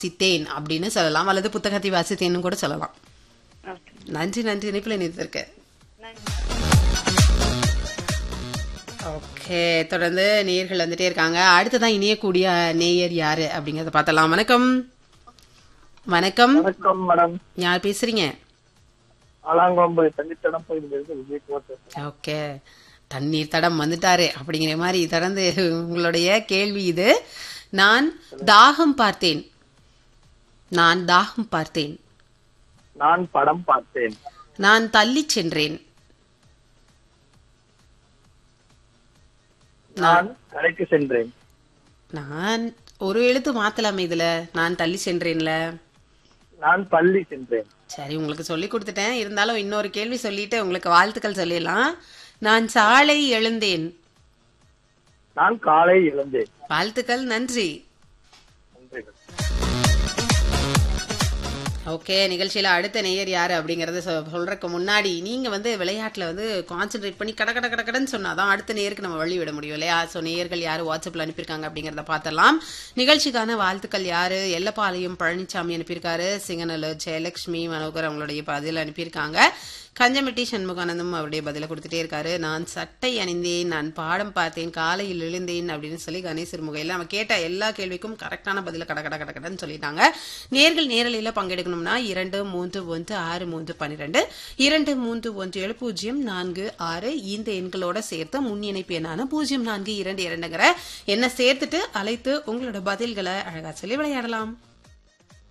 வாசித்தேன் அப்படின்னு சொல்லலாம் அல்லது புத்தகத்தை வாசித்தேன்னு கூட சொல்லலாம் ஓகே நன்றி நன்றி இணைப்பில் இணைத்திருக்க ஓகே தொடர்ந்து நேயர்கள் வந்துட்டே இருக்காங்க அடுத்ததான் இணையக்கூடிய நேயர் யாரு அப்படிங்கறத பார்த்தலாம் வணக்கம் வணக்கம் வணக்கம் மேடம் யார் பேசுறீங்க ஆலாங்கொம்பு தண்ணித்தடம் போயிருந்தது விஜயகுமார் பேசுறேன் ஓகே தண்ணீர் தடம் வந்துட்டாரு அப்படிங்கிற மாதிரி தொடர்ந்து உங்களுடைய கேள்வி இது நான் தாகம் பார்த்தேன் நான் தாகம் பார்த்தேன் நான் படம் பார்த்தேன் நான் தள்ளிச் சென்றேன் நான் கடைக்கு சென்றேன் நான் ஒரு எழுத்து மாத்தலாமே இதுல நான் தள்ளி சென்றேன்ல நான் பள்ளி சென்றேன் சரி உங்களுக்கு சொல்லி கொடுத்துட்டேன் இருந்தாலும் இன்னொரு கேள்வி சொல்லிட்டு உங்களுக்கு வாழ்த்துக்கள் சொல்லிடலாம் நான் சாலை எழுந்தேன் நான் காலை எழுந்தேன் வாழ்த்துக்கள் நன்றி நன்றி ஓகே நிகழ்ச்சியில அடுத்த நேயர் யாரு அப்படிங்கறத சொ- சொல்றதுக்கு முன்னாடி நீங்க வந்து விளையாட்டுல வந்து கான்சென்ட்ரேட் பண்ணி கட கட கட கடன்னு சொன்னாதான் அடுத்த நேயருக்கு நம்ம வழி விட முடியும் இல்லையா சோ நேயர்கள் யாரு வாட்ஸ்அப்ல அனுப்பியிருக்காங்க அப்படிங்கறத பார்த்தலாம் நிகழ்ச்சிக்கான வாழ்த்துக்கள் யாரு எல்லப்பாளையம் பழனிசாமி அனுப்பியிருக்காரு சிங்கநல்லூர் ஜெயலட்சுமி மனோகர் அவங்களுடைய பதில் அனுப்பியிருக்காங்க கஞ்சமெட்டி சண்முகானந்தம் அவருடைய பதில கொடுத்துட்டே இருக்காரு நான் சட்டை அணிந்தேன் நான் பாடம் பார்த்தேன் காலையில் எழுந்தேன் அப்படின்னு சொல்லி கணேசர் முகையில் நம்ம கேட்ட எல்லா கேள்விக்கும் கரெக்டான பதில கட கட கட கடன்னு சொல்லிட்டாங்க நேர்கள் நேரலையில் பங்கெடுக்கணும்னா இரண்டு மூன்று ஒன்று ஆறு மூன்று பன்னிரெண்டு இரண்டு மூன்று ஒன்று ஏழு பூஜ்ஜியம் நான்கு ஆறு இந்த எண்களோட சேர்த்து முன் இணைப்பு எண்ணான பூஜ்ஜியம் நான்கு இரண்டு இரண்டுங்கிற எண்ணை சேர்த்துட்டு அழைத்து உங்களோட பதில்களை அழகா சொல்லி விளையாடலாம்